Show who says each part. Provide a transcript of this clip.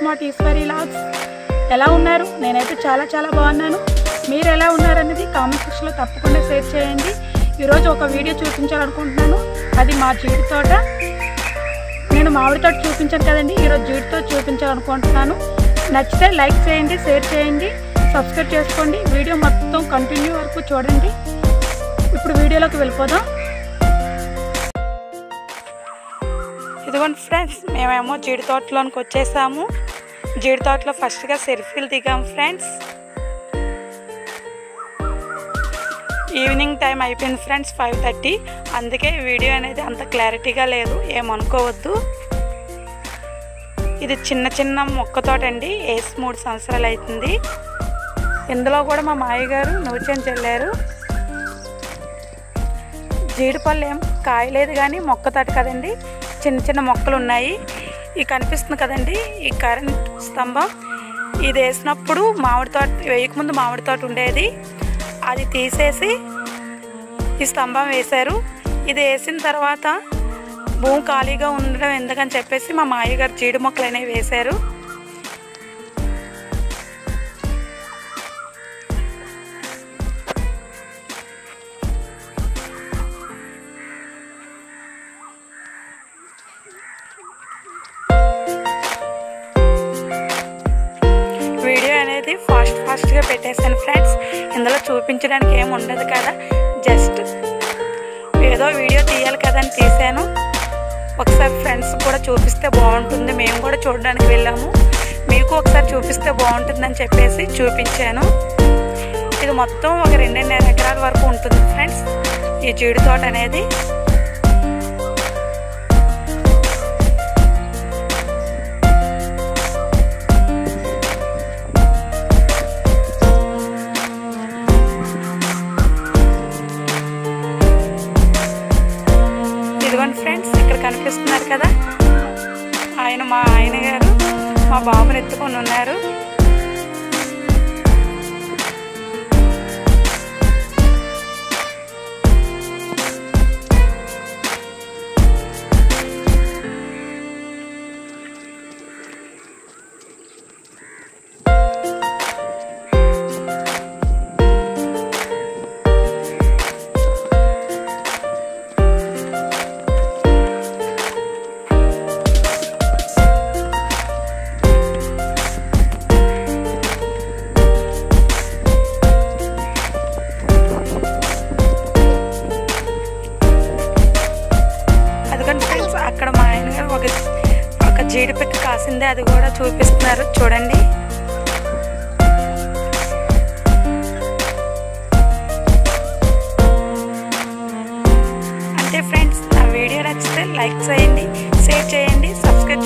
Speaker 1: smart Eshwari logs ఎలా ఉన్నారు నేనైతే చాలా చాలా బాగున్నాను మీరు ఎలా ఉన్నారనేది కామెంట్ సెక్షన్లో తప్పకుండా షేర్ చేయండి ఈరోజు ఒక వీడియో చూపించాలనుకుంటున్నాను అది మా జీడి తోట నేను మామిడి తోట చూపించాను కదండి ఈరోజు జీడి తోట చూపించాలనుకుంటున్నాను నచ్చితే లైక్ చేయండి షేర్ చేయండి సబ్స్క్రైబ్ చేసుకోండి వీడియో మొత్తం కంటిన్యూ వరకు చూడండి ఇప్పుడు వీడియోలోకి వెళ్ళిపోదాం ఇదిగోండి ఫ్రెండ్స్ మేమేమో జీడి తోటలోనికి వచ్చేసాము జీడి తోటలో ఫస్ట్గా సెల్ఫీలు దిగాం ఫ్రెండ్స్ ఈవినింగ్ టైం అయిపోయింది ఫ్రెండ్స్ ఫైవ్ థర్టీ అందుకే వీడియో అనేది అంత క్లారిటీగా లేదు ఏమనుకోవద్దు ఇది చిన్న చిన్న మొక్క తోట అండి వేసి మూడు సంవత్సరాలు అవుతుంది ఇందులో కూడా మా మాయ గారు నూర్చని చెల్లారు జీడిపళ్ళు ఏం కాయలేదు కానీ మొక్క తోట కదండి చిన్న చిన్న మొక్కలు ఉన్నాయి ఈ కనిపిస్తుంది కదండి ఈ కరెంట్ స్తంభం ఇది వేసినప్పుడు మామిడి తోట వేయకముందు మామిడి తోట ఉండేది అది తీసేసి ఈ స్తంభం వేశారు ఇది వేసిన తర్వాత భూమి ఖాళీగా ఉండడం ఎందుకని చెప్పేసి మా మాయగారు జీడి మొక్కలు అనేవి వేశారు వీడియో అనేది ఫాస్ట్ ఫాస్ట్గా పెట్టేశాను ఫ్రెండ్స్ ఇందులో చూపించడానికి ఏమి ఉండదు కదా జస్ట్ ఏదో వీడియో తీయాలి కదా అని తీసాను ఒకసారి ఫ్రెండ్స్ కూడా చూపిస్తే బాగుంటుంది మేము కూడా చూడడానికి వెళ్ళాము మీకు ఒకసారి చూపిస్తే బాగుంటుందని చెప్పేసి చూపించాను ఇది మొత్తం ఒక రెండున్నర ఎకరాల వరకు ఉంటుంది ఫ్రెండ్స్ ఈ జీడి తోట అనేది ఇదిగోండి ఫ్రెండ్స్ ఇక్కడ కనిపిస్తున్నారు కదా ఆయన మా ఆయన గారు మా బాబుని ఎత్తుకొని ఉన్నారు అదిగోండి ఫ్రెండ్స్ అక్కడ మా ఆయన గారు ఒక ఒక జీడిపిక్క కాసిందే అది కూడా చూపిస్తున్నారు చూడండి అంటే ఫ్రెండ్స్ నా వీడియో నచ్చితే లైక్ చేయండి షేర్ చేయండి సబ్స్క్రైబ్